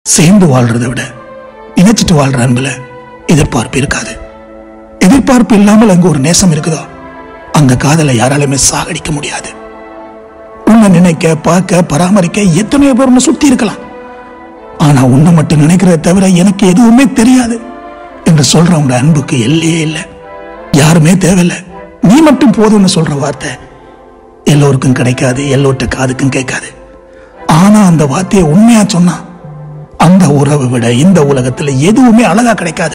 சேர்ந்து வாழ்றதை விட இணைச்சிட்டு வாழ்ற அன்புல எதிர்பார்ப்பு இருக்காது எதிர்பார்ப்பு இல்லாமல் அங்க ஒரு நேசம் இருக்குதோ அங்க காதலை யாராலுமே சாகடிக்க முடியாது உன்னை நினைக்க பார்க்க பராமரிக்க எத்தனையோ பேர் உன்னை சுத்தி இருக்கலாம் ஆனா உன்னை மட்டும் நினைக்கிறத தவிர எனக்கு எதுவுமே தெரியாது என்று சொல்றவங்க அன்புக்கு எல்லையே இல்லை யாருமே தேவையில்லை நீ மட்டும் போதும்னு சொல்ற வார்த்தை எல்லோருக்கும் கிடைக்காது எல்லோர்ட்ட காதுக்கும் கேட்காது ஆனா அந்த வார்த்தையை உண்மையா சொன்னா அந்த உறவை விட இந்த உலகத்துல எதுவுமே அழகா கிடைக்காது